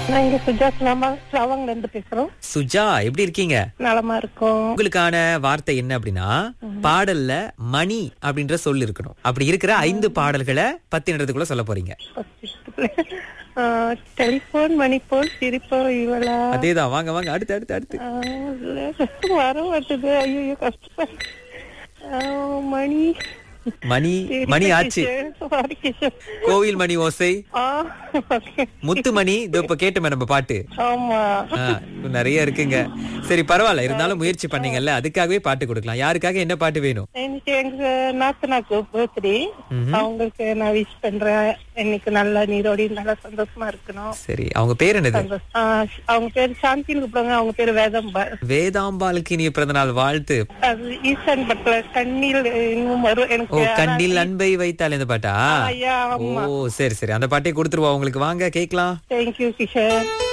நான் இங்க சுஜா ஸ்லாவாங்ல இருந்து பேசுறோம் சுஜா எப்படி இருக்கீங்க நலமா இருக்கோம் உங்களுக்கான வார்த்தை என்ன அப்படின்னா பாடல்ல மணி அப்படின்ற சொல் இருக்கணும் அப்படி இருக்கிற ஐந்து பாடல்களை பத்தினத்துக்குள்ள சொல்ல போறீங்க டெலிபோன் மணி போல் சிரிப்போ இவளா அதேதான் வாங்க வாங்க அடுத்து அடுத்து அடுத்து ஆ, இல்ல, வர மாட்டுது ஐயோ கஷ்டம் ஆ, மணி மணி மணி ஆச்சு சாரி கிஷோர் கோவில் மணி ஓசை ஆ ஓகே முத்து மணி இதோ இப்ப கேட்டோமே நம்ம பாட்டு ஆமா ஆ, இன்னும் நிறைய இருக்குங்க சரி பரவாயில்ல இருந்தாலும் முயற்சி பண்ணீங்கல்ல அதுக்காகவே பாட்டு கொடுக்கலாம் யாருக்காக என்ன பாட்டு வேணும் இன்னைக்கு எங்க நாத்தனாக்கு பர்த்டே அவங்களுக்கு நான் விஷ் பண்றேன் இன்னைக்கு நல்லா நீரோடி நல்லா சந்தோஷமா இருக்கணும் சரி அவங்க பேர் என்னது சந்தோஷம். ஆ, அவங்க பேரு சாந்தின்னு கூப்பிடுவாங்க அவங்க பேரு வேதம்பா வேதாம்பாளுக்கு இனிய பிறந்த நாள் வாழ்த்து அது ஈசன் பட்ல கண்ணில் இன்னும் வரும் ஓ எனக்கு கண்ணில் அன்பை வைத்தால் இந்த பாட்டா ஐயா ஓ சரி சரி அந்த பாட்டை கொடுத்துருவா உங்களுக்கு வாங்க கேக்கலாம் தேங்க்யூ கிஷோர்